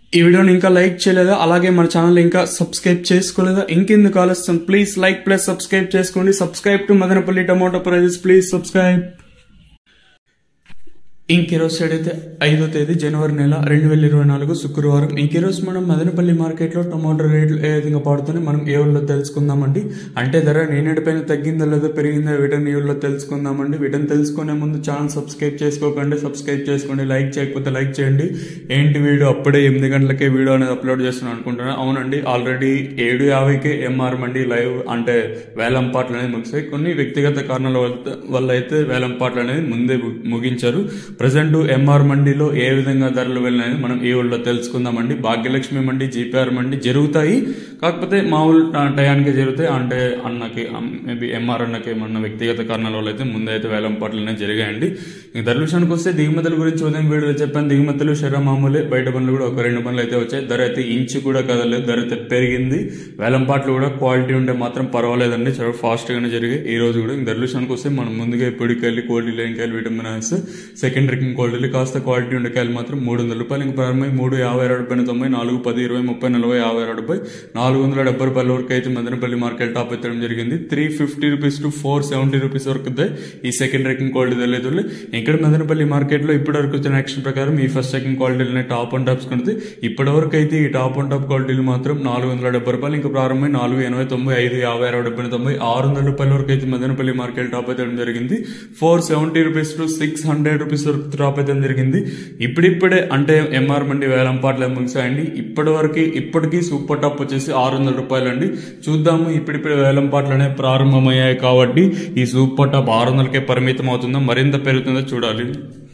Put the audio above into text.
ఈ వీడియోని ఇంకా లైక్ చేయలేదా అలాగే మన ఛానల్ ఇంకా సబ్స్క్రైబ్ చేసుకోలేదా ఇంకెందుకు ఆలస్యం ప్లీజ్ లైక్ ప్లస్ సబ్స్క్రైబ్ చేసుకోండి subscribe to Madanapalli tomato prices please subscribe ఇంకెరోజు సైడ్ అయితే ఐదో తేదీ జనవరి నెల రెండు వేల ఇరవై నాలుగు శుక్రవారం ఇంకెరోజు మనం మదనపల్లి మార్కెట్లో టమాటో రేట్లు ఏ విధంగా పడుతున్నాయి మనం ఏ ఊళ్ళో తెలుసుకుందామండి అంటే ధర నేనేటిపైన తగ్గిందా లేదా పెరిగిందా వీటిని ఈ ఊళ్ళో తెలుసుకుందామండి వీటిని తెలుసుకునే ముందు ఛానల్ సబ్స్క్రైబ్ చేసుకోకండి సబ్స్క్రైబ్ చేసుకోండి లైక్ చేయకపోతే లైక్ చేయండి ఏంటి వీడియో అప్పుడే ఎనిమిది గంటలకే వీడియో అనేది అప్లోడ్ చేస్తున్నాను అనుకుంటున్నాను అవునండి ఆల్రెడీ ఏడు యాభైకే ఎంఆర్ మండి లైవ్ అంటే వేలం పాటలు అనేది ముగిసాయి కొన్ని వ్యక్తిగత కారణాల వల్ల- వల్ల అయితే వేలం పాటలు అనేది ముందే ము- ముగించారు ప్రజెంట్ ఎంఆర్ మండిలో ఏ విధంగా ధరలు వెళ్ళినాయని మనం ఈ ఊళ్ళో తెలుసుకుందామండి భాగ్యలక్ష్మి మండి జీపీఆర్ మండి జరుగుతాయి కాకపోతే మామూలు ఆ, టయానికి జరుగుతాయి అంటే అన్నకి మేబీ ఎంఆర్ అన్నకి ఏమన్నా వ్యక్తిగత కారణాల వల్ల అయితే ముందే అయితే వేలం పాటలు అనేవి జరిగాయండి ఇంక ధరల విషయానికి వస్తే దిగుమతుల గురించి ఉదయం వీడియోలో చెప్పాను దిగుమతులు శర మామూలే బయట పనులు కూడా ఒక రెండు పనులు అయితే వచ్చాయి ధర అయితే ఇంచు కూడా కదలేదు ధర అయితే పెరిగింది వేలం పాటలు కూడా క్వాలిటీ ఉంటే మాత్రం పర్వాలేదండి చాలా ఫాస్ట్ గానే జరిగాయి ఈ రోజు కూడా ఇంక ధరల విషయానికి వస్తే మనం ముందుగా పొడికాయలు కోడి లేంకాయలు విటమిన్స్ సెకండ్ రికింగ్ క్వాలిటీలు కాస్త క్వాలిటీ ఉండే కాయలు మాత్రం మూడు వందల రూపాయలు ఇంకా ప్రారంభమై మూడు యాభై ఆరు రూపాయలు తొంభై నాలుగు పది ఇరవై ముప్పై నలభై యాభై ఆరు రూపాయి నాలుగు వందల డెబ్బై రూపాయల వరకు అయితే మదనపల్లి మార్కెట్ టాప్ ఎత్తడం జరిగింది three fifty rupees to four seventy rupees వరకు అయితే ఈ సెకండ్ ర్యాంకింగ్ క్వాలిటీ తెలియదు ఇక్కడ మదనపల్లి మార్కెట్ లో ఇప్పటి వరకు వచ్చిన యాక్షన్ ప్రకారం ఈ ఫస్ట్ సెకండ్ క్వాలిటీలు టాప్ అండ్ టాప్స్ కొడితే ఇప్పటి వరకు అయితే ఈ టాప్ అండ్ టాప్ క్వాలిటీలు మాత్రం నాలుగు వందల డెబ్బై రూపాయలు ఇంకా ప్రారంభమై నాలుగు ఎనభై తొంభై ఐదు యాభై అరవై డెబ్బై తొంభై ఆరు వందల రూపాయల వరకు అయితే మదనపల్లి మార్కెట్ టాప్ అయితే జరిగింది four seventy rupees to six hundred rupees వరకు టాప్ అయితే జరిగింది ఇప్పుడిప్పుడే అంటే ఎంఆర్ మండి వేలం పాటలు ముగిసాయండి ఇప్పటి వరకు ఇప్పటికీ సూపర్ టాప్ వచ్చేసి ఆరు వందల రూపాయలు అండి చూద్దాము ఇప్పుడిప్పుడే వేలం పాటలు అనేవి ప్రారంభమయ్యాయి కాబట్టి ఈ సూపర్ టాప్ ఆరు వందలకే పరిమితం అవుతుందో మరింత పెరుగుతుందో చూడాలి